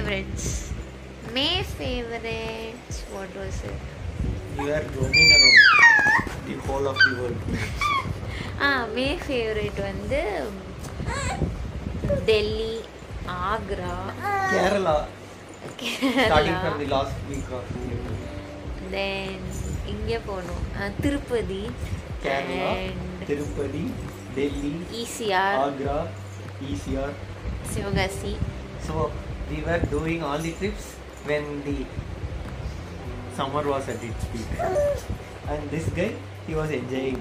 Favourites my favourites what was it You are roaming around the whole of the world. Ah my favourite வந்து Delhi Agra Kerala, starting from Kerala the last week of then இங்கே போனோம் அஹ், Tirupati Kerala, and Tirupati, Delhi, ECR Agra, ECR. Sivakasi So we were doing all the trips when the summer was at its peak. And this guy, he was enjoying.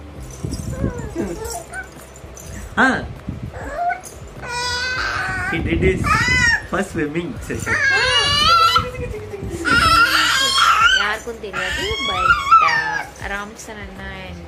huh? He did his first swimming session. யாருக்கும் தெரியாது but Ramson அண்ணா and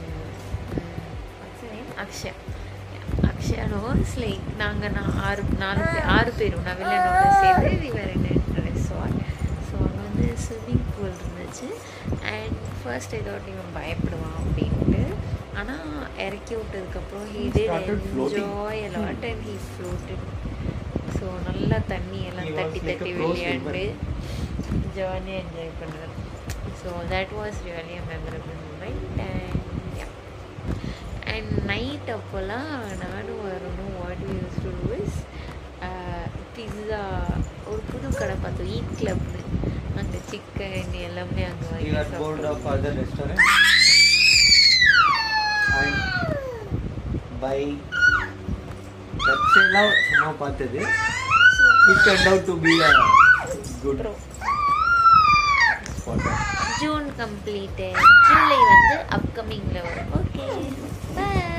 Akshaya Akshaya knows like நாங்கள் நான் ஆறு நாலு பேர் ஆறு பேரும் நவிலனோட சேர்ந்து விவர் ரெசார்ட் ஸோ அங்கே வந்து ஸ்விம்மிங் பூல் இருந்துச்சு அண்ட் ஃபர்ஸ்ட் ஏதோட்டு இவன் பயப்படுவான் அப்படின்ட்டு ஆனால் இறக்கி விட்டதுக்கப்புறம் he He did started floating. Enjoy lot and he floated so நல்லா தண்ணி எல்லாம் He was தட்டி like a தட்டி pro விளையாண்டு ஜாலியாக என்ஜாய் பண்ணுவேன் so that was really a memorable moment and and night அப்போல்லாம் நானும் வரணும் what use to does pizza ஒரு புது கடை பார்த்தோம் ஈட் கிளப்னு அங்கே சிக்கன் எல்லாமே அங்கே We வாங்கி were bored of சாப்பிடுவோம் other restaurants. And by தற்செயலாக சும்மா பார்த்தது it turned out to be a good Pro. spot. June completed July வந்து அப்கமிங்கில் வரும் ஓகே பாய்